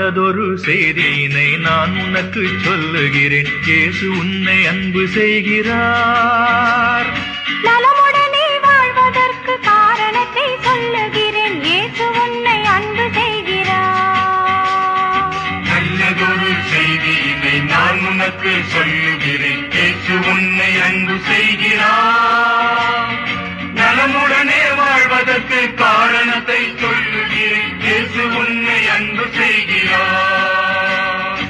நல்லதொரு செய்தியினை நான் உனக்கு சொல்லுகிறேன் இயேசு உன்னை அன்பு செய்கிறார் நலமுடனே வாழ்வதற்கு காரணத்தை சொல்லுகிறேன் இயேசு உன்னை அன்பு செய்கிறார் நல்லதொரு செய்தியினை நான் உனக்கு சொல்லுகிறேன் இயேசு உன்னை அன்பு செய்கிறார் நலமுடனே வாழ்வதற்கு காரணத்தை சொல்லுகிறேன் இயேசு உன்னை அன்பு செய்கிறார்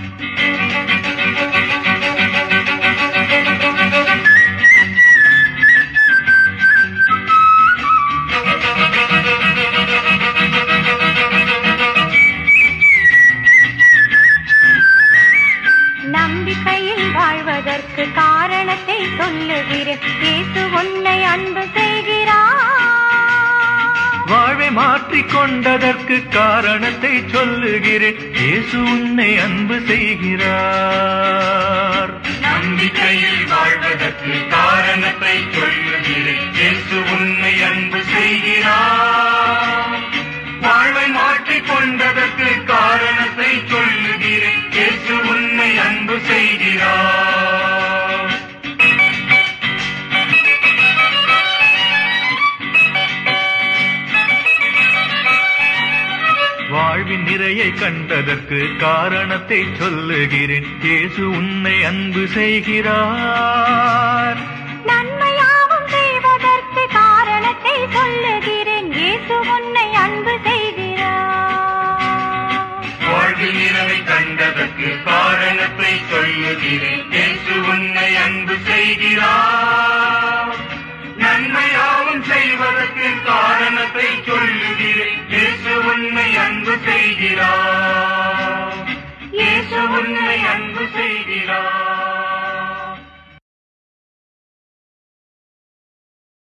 நம்பிக்கையில் வாழ்வதற்கு காரணத்தை சொல்லுகிறேன் இயேசு உன்னை அன்பு செய்கிறார் வாழ்வை மாற்றிக் கொண்டதற்கு காரணத்தை சொல்லுகிறேன் இயேசு உன்னை அன்பு செய்கிறார் நம்பிக்கையில் வாழ்வதற்கு காரணத்தை சொல்லுகிறேன் இயேசு உன்னை அன்பு செய்கிறார் வாழ்வை மாற்றிக் கொண்டதற்கு காரணத்தை சொல்லுகிறேன் இயேசு உன்னை அன்பு செய்கிறார் வாழ்வின் நிறையை கண்டதற்கு காரணத்தை சொல்லுகிறேன் இயேசு உன்னை அன்பு செய்கிறார் நன்மையாவும் செய்வதற்கு காரணத்தை சொல்லுகிறேன் இயேசு உன்னை அன்பு செய்கிறார் வாழ்வில் இரவை கண்டதற்கு காரணத்தை சொல்லுகிறேன் இயேசு உன்னை அன்பு செய்கிறார் நன்மையாவும் செய்வதற்கு காரணத்தை சொல்லுகிறேன் இயேசு உன்னை அன்பு செய்கிறார் இயேசு உன்னை அன்பு செய்கிறார்